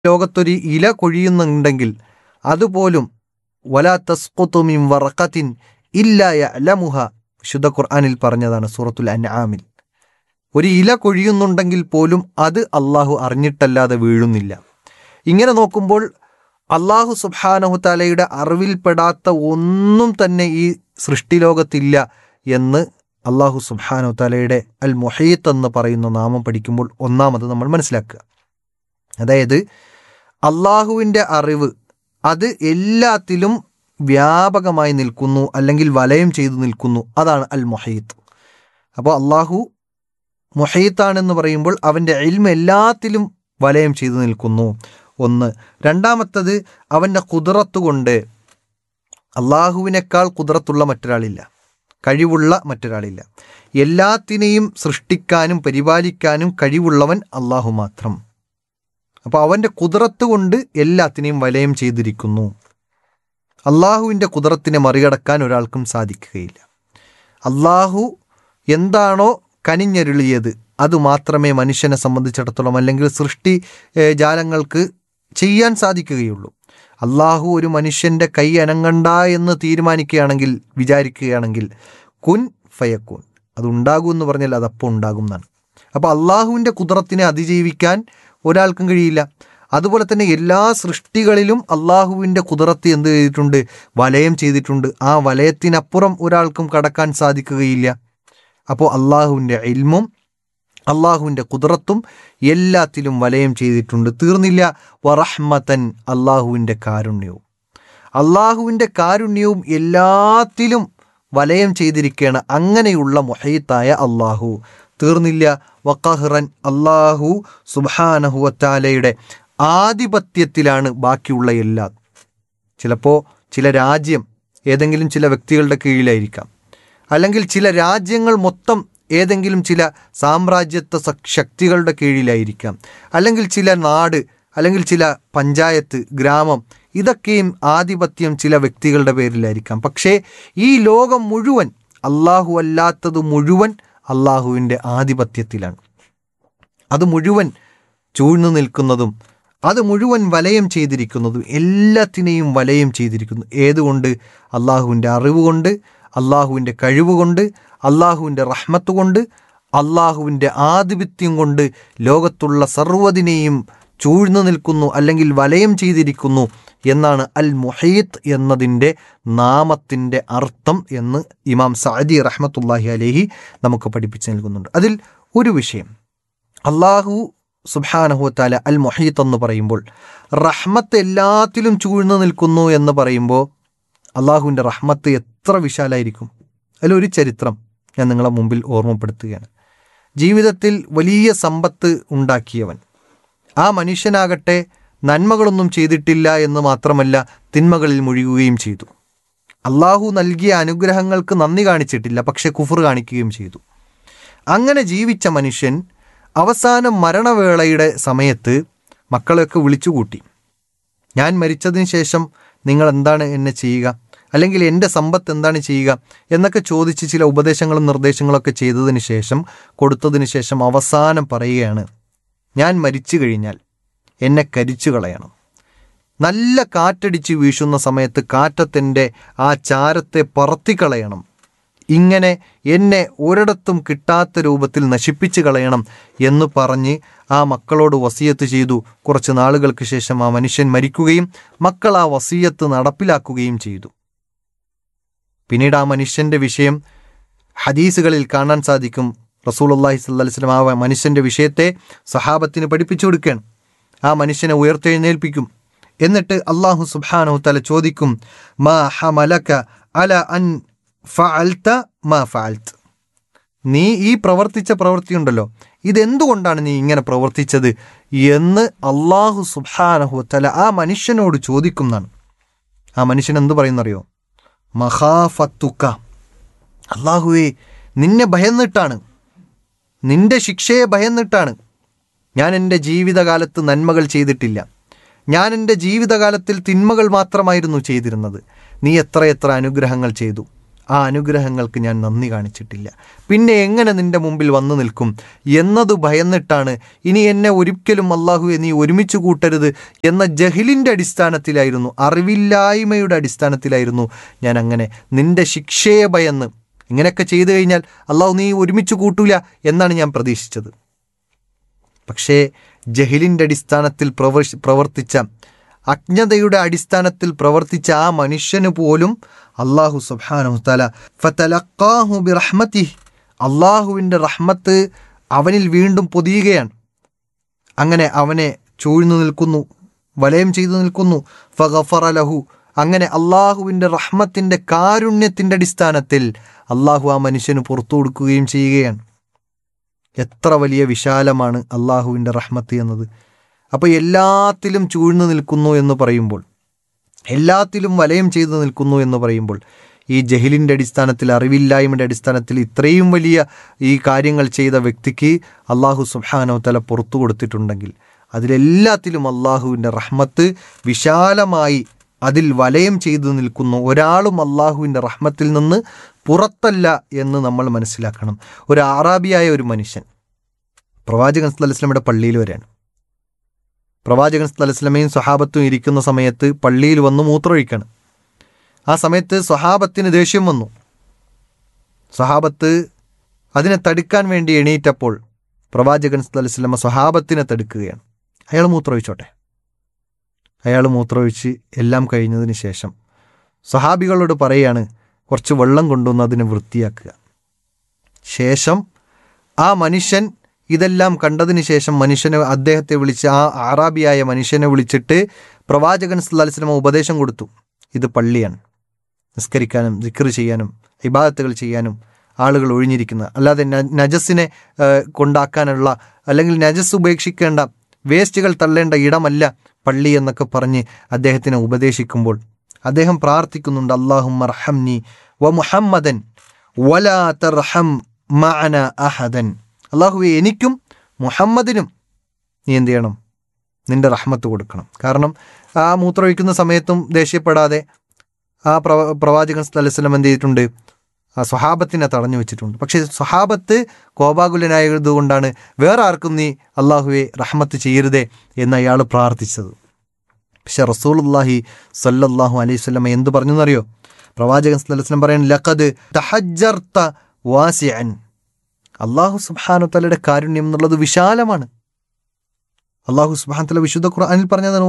ലോകത്തൊരു ഇല കൊഴിയുന്നുണ്ടെങ്കിൽ അതുപോലും വലാ തസ്കുത്തുമിൻ വറക്കത്തിൻ ഇല്ലായ അലമുഹ ശുദ്ധ ഖുർആാനിൽ പറഞ്ഞതാണ് സൂറത്തുൽ അൻആമിൽ ഒരു ഇല കൊഴിയുന്നുണ്ടെങ്കിൽ പോലും അത് അള്ളാഹു അറിഞ്ഞിട്ടല്ലാതെ വീഴുന്നില്ല ഇങ്ങനെ നോക്കുമ്പോൾ അള്ളാഹു സുബാനഹുത്താലയുടെ അറിവിൽപ്പെടാത്ത ഒന്നും തന്നെ ഈ സൃഷ്ടിലോകത്തില്ല എന്ന് അള്ളാഹു സുബാനഹുത്താലയുടെ അൽ മൊഹീത്ത് എന്ന് പറയുന്ന നാമം പഠിക്കുമ്പോൾ ഒന്നാമത് നമ്മൾ മനസ്സിലാക്കുക അതായത് അള്ളാഹുവിൻ്റെ അറിവ് അത് എല്ലാത്തിലും വ്യാപകമായി നിൽക്കുന്നു അല്ലെങ്കിൽ വലയം ചെയ്തു നിൽക്കുന്നു അതാണ് അൽ മൊഹീത്ത് അപ്പോൾ അള്ളാഹു മൊഹീത്താണെന്ന് പറയുമ്പോൾ അവൻ്റെ ഇൽമ എല്ലാത്തിലും വലയം ചെയ്തു നിൽക്കുന്നു ഒന്ന് രണ്ടാമത്തത് അവൻ്റെ കുതിറത്ത് കൊണ്ട് അള്ളാഹുവിനേക്കാൾ കുതിറത്തുള്ള മറ്റൊരാളില്ല കഴിവുള്ള മറ്റൊരാളില്ല എല്ലാത്തിനെയും സൃഷ്ടിക്കാനും പരിപാലിക്കാനും കഴിവുള്ളവൻ അള്ളാഹു മാത്രം അപ്പോൾ അവൻ്റെ കുതിറത്ത് കൊണ്ട് എല്ലാത്തിനെയും വലയം ചെയ്തിരിക്കുന്നു അള്ളാഹുവിൻ്റെ കുതിറത്തിനെ മറികടക്കാൻ ഒരാൾക്കും സാധിക്കുകയില്ല അള്ളാഹു എന്താണോ കനിഞ്ഞരുളിയത് അതുമാത്രമേ മനുഷ്യനെ സംബന്ധിച്ചിടത്തോളം അല്ലെങ്കിൽ സൃഷ്ടി ഏഹ്, ജാലങ്ങൾക്ക് ചെയ്യാൻ സാധിക്കുകയുള്ളൂ അള്ളാഹു ഒരു മനുഷ്യൻ്റെ കൈ അനങ്ങണ്ട എന്ന് തീരുമാനിക്കുകയാണെങ്കിൽ വിചാരിക്കുകയാണെങ്കിൽ കുൻ ഫയക്കുൻ അത് ഉണ്ടാകും എന്ന് പറഞ്ഞാൽ അതപ്പോൾ ഉണ്ടാകും എന്നാണ് അപ്പോൾ അള്ളാഹുവിൻ്റെ കുതിറത്തിനെ അതിജീവിക്കാൻ ഒരാൾക്കും കഴിയില്ല അതുപോലെ തന്നെ എല്ലാ സൃഷ്ടികളിലും അള്ളാഹുവിൻ്റെ കുതിറത്ത് എന്ത് ചെയ്തിട്ടുണ്ട് വലയം ചെയ്തിട്ടുണ്ട് ആ വലയത്തിനപ്പുറം ഒരാൾക്കും കടക്കാൻ സാധിക്കുകയില്ല അപ്പോൾ അള്ളാഹുവിൻ്റെ ഇൽമും അള്ളാഹുവിൻ്റെ കുതിറത്തും എല്ലാത്തിലും വലയം ചെയ്തിട്ടുണ്ട് തീർന്നില്ല വറഹ്മത്തൻ അള്ളാഹുവിൻ്റെ കാരുണ്യവും അള്ളാഹുവിൻ്റെ കാരുണ്യവും എല്ലാത്തിലും വലയം ചെയ്തിരിക്കുകയാണ് അങ്ങനെയുള്ള മൊഹീത്തായ അള്ളാഹു തീർന്നില്ല വക്കഹ്റൻ അള്ളാഹു സുബാനഹുവത്താലയുടെ ആധിപത്യത്തിലാണ് ബാക്കിയുള്ള എല്ലാ ചിലപ്പോൾ ചില രാജ്യം ഏതെങ്കിലും ചില വ്യക്തികളുടെ കീഴിലായിരിക്കാം അല്ലെങ്കിൽ ചില രാജ്യങ്ങൾ മൊത്തം ഏതെങ്കിലും ചില സാമ്രാജ്യത്വ സ- ശക്തികളുടെ കീഴിലായിരിക്കാം അല്ലെങ്കിൽ ചില നാട് അല്ലെങ്കിൽ ചില പഞ്ചായത്ത് ഗ്രാമം ഇതൊക്കെയും ആധിപത്യം ചില വ്യക്തികളുടെ പേരിലായിരിക്കാം പക്ഷേ ഈ ലോകം മുഴുവൻ അള്ളാഹു അല്ലാത്തത് മുഴുവൻ അള്ളാഹുവിൻ്റെ ആധിപത്യത്തിലാണ് അത് മുഴുവൻ ചൂഴ്ന്നു നിൽക്കുന്നതും അത് മുഴുവൻ വലയം ചെയ്തിരിക്കുന്നതും എല്ലാത്തിനെയും വലയം ചെയ്തിരിക്കുന്നു ഏതുകൊണ്ട് അള്ളാഹുവിൻ്റെ അറിവ് കൊണ്ട് അള്ളാഹുവിൻ്റെ കഴിവ് കൊണ്ട് അള്ളാഹുവിൻ്റെ റഹ്മത്ത് കൊണ്ട് അള്ളാഹുവിൻ്റെ ആധിപത്യം കൊണ്ട് ലോകത്തുള്ള സർവ്വതിനെയും ചൂഴ്ന്നു നിൽക്കുന്നു അല്ലെങ്കിൽ വലയം ചെയ്തിരിക്കുന്നു എന്നാണ് അൽ മുഹീത്ത് എന്നതിൻ്റെ നാമത്തിൻ്റെ അർത്ഥം എന്ന് ഇമാം സഅദി റഹ്മത്തുല്ലാഹി അലേഹി നമുക്ക് പഠിപ്പിച്ചു നൽകുന്നുണ്ട് അതിൽ ഒരു വിഷയം അള്ളാഹു സുബാനഹുത്താല അൽ മൊഹീത്ത് എന്ന് പറയുമ്പോൾ റഹ്മത്ത് എല്ലാത്തിലും ചൂഴ്ന്നു നിൽക്കുന്നു എന്ന് പറയുമ്പോൾ അള്ളാഹുവിൻ്റെ റഹ്മത്ത് എത്ര വിശാലായിരിക്കും അതിലൊരു ചരിത്രം ഞാൻ നിങ്ങളെ മുമ്പിൽ ഓർമ്മപ്പെടുത്തുകയാണ് ജീവിതത്തിൽ വലിയ സമ്പത്ത് ഉണ്ടാക്കിയവൻ ആ മനുഷ്യനാകട്ടെ നന്മകളൊന്നും ചെയ്തിട്ടില്ല എന്ന് മാത്രമല്ല തിന്മകളിൽ മുഴുകുകയും ചെയ്തു അള്ളാഹു നൽകിയ അനുഗ്രഹങ്ങൾക്ക് നന്ദി കാണിച്ചിട്ടില്ല പക്ഷെ കുഫർ കാണിക്കുകയും ചെയ്തു അങ്ങനെ ജീവിച്ച മനുഷ്യൻ അവസാനം മരണവേളയുടെ സമയത്ത് മക്കളെയൊക്കെ വിളിച്ചുകൂട്ടി ഞാൻ മരിച്ചതിന് ശേഷം നിങ്ങൾ എന്താണ് എന്നെ ചെയ്യുക അല്ലെങ്കിൽ എൻ്റെ സമ്പത്ത് എന്താണ് ചെയ്യുക എന്നൊക്കെ ചോദിച്ച് ചില ഉപദേശങ്ങളും നിർദ്ദേശങ്ങളൊക്കെ ചെയ്തതിന് ശേഷം കൊടുത്തതിന് ശേഷം അവസാനം പറയുകയാണ് ഞാൻ മരിച്ചു കഴിഞ്ഞാൽ എന്നെ കരിച്ചു കളയണം നല്ല കാറ്റടിച്ച് വീശുന്ന സമയത്ത് കാറ്റത്തിൻ്റെ ആ ചാരത്തെ പറത്തിക്കളയണം ഇങ്ങനെ എന്നെ ഒരിടത്തും കിട്ടാത്ത രൂപത്തിൽ നശിപ്പിച്ചു കളയണം എന്ന് പറഞ്ഞ് ആ മക്കളോട് വസീയത്ത് ചെയ്തു കുറച്ച് നാളുകൾക്ക് ശേഷം ആ മനുഷ്യൻ മരിക്കുകയും മക്കൾ ആ വസീയത്ത് നടപ്പിലാക്കുകയും ചെയ്തു പിന്നീട് ആ മനുഷ്യൻ്റെ വിഷയം ഹദീസുകളിൽ കാണാൻ സാധിക്കും റസൂലുള്ളാഹി സ്വല്ലല്ലാഹി അലൈഹി വസല്ലം ആ മനുഷ്യൻ്റെ വിഷയത്തെ സഹാബത്തിന് പഠിപ്പിച്ചു കൊടുക്കുകയാണ് ആ മനുഷ്യനെ ഉയർത്തെഴുന്നേൽപ്പിക്കും എന്നിട്ട് അള്ളാഹു സുബ്ഹാനഹു തല ചോദിക്കും മാ ഹമലക അല അൻ ഫഅൽത മാ ഫഅൽത്ത് നീ ഈ പ്രവർത്തിച്ച പ്രവൃത്തിയുണ്ടല്ലോ ഇതെന്തുകൊണ്ടാണ് നീ ഇങ്ങനെ പ്രവർത്തിച്ചത് എന്ന് അള്ളാഹു സുബ്ഹാനഹു തല ആ മനുഷ്യനോട് ചോദിക്കുന്നതാണ് ആ മനുഷ്യൻ എന്ത് പറയുന്നറിയോ മഹാഫത്തുക്ക അള്ളാഹുവേ നിന്നെ ഭയന്നിട്ടാണ് നിന്റെ ശിക്ഷയെ ഭയന്നിട്ടാണ് ഞാൻ എൻ്റെ ജീവിതകാലത്ത് നന്മകൾ ചെയ്തിട്ടില്ല ഞാൻ എൻ്റെ ജീവിതകാലത്തിൽ തിന്മകൾ മാത്രമായിരുന്നു ചെയ്തിരുന്നത് നീ എത്രയെത്ര അനുഗ്രഹങ്ങൾ ചെയ്തു ആ അനുഗ്രഹങ്ങൾക്ക് ഞാൻ നന്ദി കാണിച്ചിട്ടില്ല പിന്നെ എങ്ങനെ നിൻ്റെ മുമ്പിൽ വന്നു നിൽക്കും എന്നത് ഭയന്നിട്ടാണ് ഇനി എന്നെ ഒരിക്കലും അള്ളാഹുവെ നീ ഒരുമിച്ച് കൂട്ടരുത് എന്ന ജഹിലിൻ്റെ അടിസ്ഥാനത്തിലായിരുന്നു അറിവില്ലായ്മയുടെ അടിസ്ഥാനത്തിലായിരുന്നു ഞാൻ അങ്ങനെ നിൻ്റെ ശിക്ഷയെ ഭയന്ന് ഇങ്ങനെയൊക്കെ ചെയ്തു കഴിഞ്ഞാൽ അള്ളാഹു നീ ഒരുമിച്ച് കൂട്ടൂല എന്നാണ് ഞാൻ പ്രതീക്ഷിച്ചത് പക്ഷേ ജഹിലിൻ്റെ അടിസ്ഥാനത്തിൽ പ്രവർ പ്രവർത്തിച്ച അജ്ഞതയുടെ അടിസ്ഥാനത്തിൽ പ്രവർത്തിച്ച ആ മനുഷ്യന് പോലും അള്ളാഹു സുബാനുത്തല ഫതലക്കാഹു ബി റഹ്മത്തി അള്ളാഹുവിൻ്റെ റഹ്മത്ത് അവനിൽ വീണ്ടും പൊതിയുകയാണ് അങ്ങനെ അവനെ ചൂഴ്ന്നു നിൽക്കുന്നു വലയം ചെയ്തു നിൽക്കുന്നു ഫഗഫറ ലഹു അങ്ങനെ അള്ളാഹുവിൻ്റെ റഹ്മത്തിൻ്റെ കാരുണ്യത്തിൻ്റെ അടിസ്ഥാനത്തിൽ അള്ളാഹു ആ മനുഷ്യന് പുറത്തു കൊടുക്കുകയും ചെയ്യുകയാണ് എത്ര വലിയ വിശാലമാണ് അള്ളാഹുവിൻ്റെ റഹ്മത്ത് എന്നത് അപ്പോൾ എല്ലാത്തിലും ചൂഴ്ന്നു നിൽക്കുന്നു എന്ന് പറയുമ്പോൾ എല്ലാത്തിലും വലയം ചെയ്തു നിൽക്കുന്നു എന്ന് പറയുമ്പോൾ ഈ ജഹിലിൻ്റെ അടിസ്ഥാനത്തിൽ അറിവില്ലായ്മയുടെ അടിസ്ഥാനത്തിൽ ഇത്രയും വലിയ ഈ കാര്യങ്ങൾ ചെയ്ത വ്യക്തിക്ക് അള്ളാഹു സുബാനോ തല പുറത്തു കൊടുത്തിട്ടുണ്ടെങ്കിൽ അതിലെല്ലാത്തിലും അള്ളാഹുവിൻ്റെ റഹ്മത്ത് വിശാലമായി അതിൽ വലയം ചെയ്തു നിൽക്കുന്നു ഒരാളും അള്ളാഹുവിൻ്റെ റഹ്മത്തിൽ നിന്ന് പുറത്തല്ല എന്ന് നമ്മൾ മനസ്സിലാക്കണം ഒരു ആറാബിയായ ഒരു മനുഷ്യൻ പ്രവാചകൻ സ്ഥലസ്ലമയുടെ പള്ളിയിൽ വരെയാണ് പ്രവാചകൻ സ്ഥലസ്ലമയും സ്വഹാബത്തും ഇരിക്കുന്ന സമയത്ത് പള്ളിയിൽ വന്ന് മൂത്രമൊഴിക്കാണ് ആ സമയത്ത് സ്വഹാബത്തിന് ദേഷ്യം വന്നു സ്വഹാബത്ത് അതിനെ തടുക്കാൻ വേണ്ടി എണീറ്റപ്പോൾ പ്രവാചകൻ സ്ഥലസ്ലമ സ്വഹാബത്തിനെ തടുക്കുകയാണ് അയാൾ മൂത്രമൊഴിച്ചോട്ടെ അയാൾ മൂത്രമൊഴിച്ച് എല്ലാം കഴിഞ്ഞതിന് ശേഷം സ്വഹാബികളോട് പറയാണ് കുറച്ച് വെള്ളം കൊണ്ടുവന്ന് അതിനെ വൃത്തിയാക്കുക ശേഷം ആ മനുഷ്യൻ ഇതെല്ലാം കണ്ടതിന് ശേഷം മനുഷ്യനെ അദ്ദേഹത്തെ വിളിച്ച് ആ ആറാബിയായ മനുഷ്യനെ വിളിച്ചിട്ട് പ്രവാചകൻ സല്ലാസ്ലമ ഉപദേശം കൊടുത്തു ഇത് പള്ളിയാണ് നിസ്കരിക്കാനും ദിക്കർ ചെയ്യാനും ഇബാദത്തുകൾ ചെയ്യാനും ആളുകൾ ഒഴിഞ്ഞിരിക്കുന്നത് അല്ലാതെ നജസ്സിനെ കൊണ്ടാക്കാനുള്ള അല്ലെങ്കിൽ നജസ് ഉപേക്ഷിക്കേണ്ട വേസ്റ്റുകൾ തള്ളേണ്ട ഇടമല്ല പള്ളി എന്നൊക്കെ പറഞ്ഞ് അദ്ദേഹത്തിനെ ഉപദേശിക്കുമ്പോൾ അദ്ദേഹം പ്രാർത്ഥിക്കുന്നുണ്ട് അള്ളാഹും റഹംനി വ മുഹമ്മദൻ വലാ തർഹം മഅന അഹദൻ അള്ളാഹുവെ എനിക്കും മുഹമ്മദിനും നീ എന്ത് ചെയ്യണം നിന്റെ റഹ്മത്ത് കൊടുക്കണം കാരണം ആ മൂത്രമൊഴിക്കുന്ന സമയത്തും ദേഷ്യപ്പെടാതെ ആ പ്രവ പ്രവാചകൻ സ്ഥലസ്ലം എന്ത് ചെയ്തിട്ടുണ്ട് ആ സ്വഹാബത്തിനെ തടഞ്ഞു വെച്ചിട്ടുണ്ട് പക്ഷേ സ്വഹാബത്ത് കോപാകുലനായതുകൊണ്ടാണ് വേറെ ആർക്കും നീ അള്ളാഹുവെ റഹ്മത്ത് ചെയ്യരുതേ എന്ന് അയാൾ പ്രാർത്ഥിച്ചത് പക്ഷെ റസൂലുല്ലാഹി സല്ലല്ലാഹു അലൈഹി സ്വലമ എന്ത് പറഞ്ഞു എന്നറിയോ പ്രവാചകൻ സ്ഥലസ്ലം പറയാൻ ലഖദ് തഹജ്ജർത്ത വാസിഅൻ അള്ളാഹു സുബാനു തലയുടെ കാരുണ്യം എന്നുള്ളത് വിശാലമാണ് അള്ളാഹു സുബാൻ തല വിശുദ്ധ ഖുർആനിൽ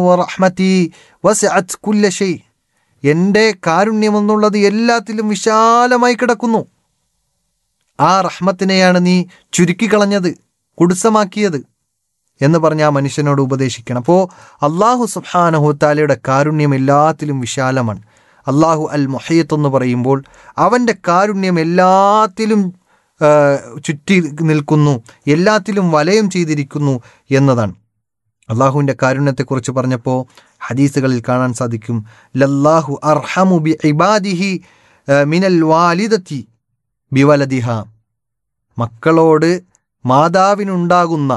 പറഞ്ഞതാണ് എൻ്റെ കാരുണ്യം എന്നുള്ളത് എല്ലാത്തിലും വിശാലമായി കിടക്കുന്നു ആ റഹ്മത്തിനെയാണ് നീ ചുരുക്കിക്കളഞ്ഞത് കുടുസമാക്കിയത് എന്ന് പറഞ്ഞ് ആ മനുഷ്യനോട് ഉപദേശിക്കണം അപ്പോൾ അള്ളാഹു സുബാനഹുത്താലയുടെ കാരുണ്യം എല്ലാത്തിലും വിശാലമാണ് അള്ളാഹു അൽ മൊഹയ്യത്ത് എന്ന് പറയുമ്പോൾ അവൻ്റെ കാരുണ്യം എല്ലാത്തിലും ചുറ്റി നിൽക്കുന്നു എല്ലാത്തിലും വലയം ചെയ്തിരിക്കുന്നു എന്നതാണ് അള്ളാഹുവിൻ്റെ കാരുണ്യത്തെക്കുറിച്ച് പറഞ്ഞപ്പോൾ ഹദീസുകളിൽ കാണാൻ സാധിക്കും ലല്ലാഹു അർഹമു ബി ഇബാദിഹി മിനൽ വാലിദത്തി ബിവലദിഹ മക്കളോട് മാതാവിനുണ്ടാകുന്ന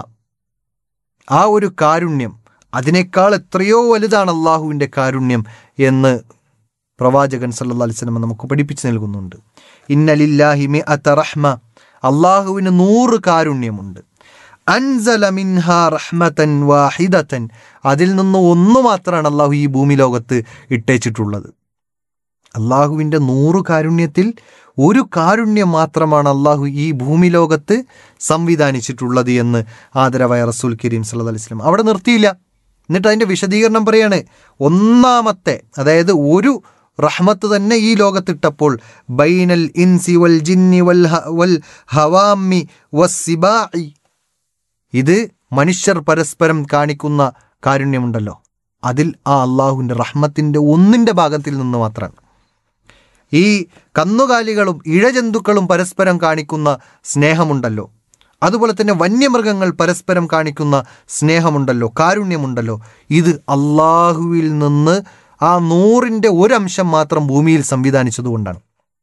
ആ ഒരു കാരുണ്യം അതിനേക്കാൾ എത്രയോ വലുതാണ് അള്ളാഹുവിൻ്റെ കാരുണ്യം എന്ന് പ്രവാചകൻ സല്ലാ അലിസ്ലമ നമുക്ക് പഠിപ്പിച്ചു നൽകുന്നുണ്ട് ഇന്നലില്ലാഹി മി റഹ്മ അള്ളാഹുവിന് നൂറ് കാരുണ്യമുണ്ട് അൻസല മിൻഹ റഹ്മതൻ വാഹിദത്തൻ അതിൽ നിന്ന് ഒന്ന് മാത്രമാണ് അള്ളാഹു ഈ ഭൂമി ലോകത്ത് ഇട്ടേച്ചിട്ടുള്ളത് അള്ളാഹുവിൻ്റെ നൂറ് കാരുണ്യത്തിൽ ഒരു കാരുണ്യം മാത്രമാണ് അള്ളാഹു ഈ ഭൂമി ലോകത്ത് സംവിധാനിച്ചിട്ടുള്ളത് എന്ന് ആദരവായ റസൂൽ കരീം സല്ലു അലൈസ്ലാം അവിടെ നിർത്തിയില്ല എന്നിട്ട് അതിൻ്റെ വിശദീകരണം പറയാണ് ഒന്നാമത്തെ അതായത് ഒരു റഹ്മത്ത് തന്നെ ഈ ലോകത്തിട്ടപ്പോൾ ബൈനൽ ഇൻസി വൽ ജിന്നി വൽ വൽ ഹവാമി വസ്സിബായി ഇത് മനുഷ്യർ പരസ്പരം കാണിക്കുന്ന കാരുണ്യമുണ്ടല്ലോ അതിൽ ആ അള്ളാഹുവിൻ്റെ റഹ്മത്തിൻ്റെ ഒന്നിൻ്റെ ഭാഗത്തിൽ നിന്ന് മാത്രമാണ് ഈ കന്നുകാലികളും ഇഴജന്തുക്കളും പരസ്പരം കാണിക്കുന്ന സ്നേഹമുണ്ടല്ലോ അതുപോലെ തന്നെ വന്യമൃഗങ്ങൾ പരസ്പരം കാണിക്കുന്ന സ്നേഹമുണ്ടല്ലോ കാരുണ്യമുണ്ടല്ലോ ഇത് അള്ളാഹുവിൽ നിന്ന് ആ നൂറിൻ്റെ ഒരംശം മാത്രം ഭൂമിയിൽ സംവിധാനിച്ചതുകൊണ്ടാണ്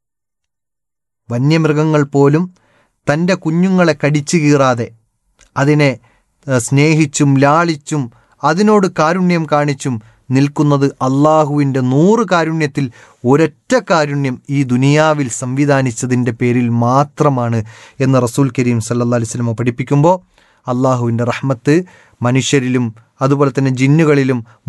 വന്യമൃഗങ്ങൾ പോലും തൻ്റെ കുഞ്ഞുങ്ങളെ കടിച്ചു കീറാതെ അതിനെ സ്നേഹിച്ചും ലാളിച്ചും അതിനോട് കാരുണ്യം കാണിച്ചും നിൽക്കുന്നത് അള്ളാഹുവിൻ്റെ നൂറ് കാരുണ്യത്തിൽ ഒരൊറ്റ കാരുണ്യം ഈ ദുനിയാവിൽ സംവിധാനിച്ചതിൻ്റെ പേരിൽ മാത്രമാണ് എന്ന് റസൂൽ കരീം സല്ലല്ലാഹു അലൈഹി വസല്ലം പഠിപ്പിക്കുമ്പോൾ അള്ളാഹുവിൻ്റെ റഹ്മത്ത് മനുഷ്യരിലും അതുപോലെ തന്നെ ജിന്നുകളിലും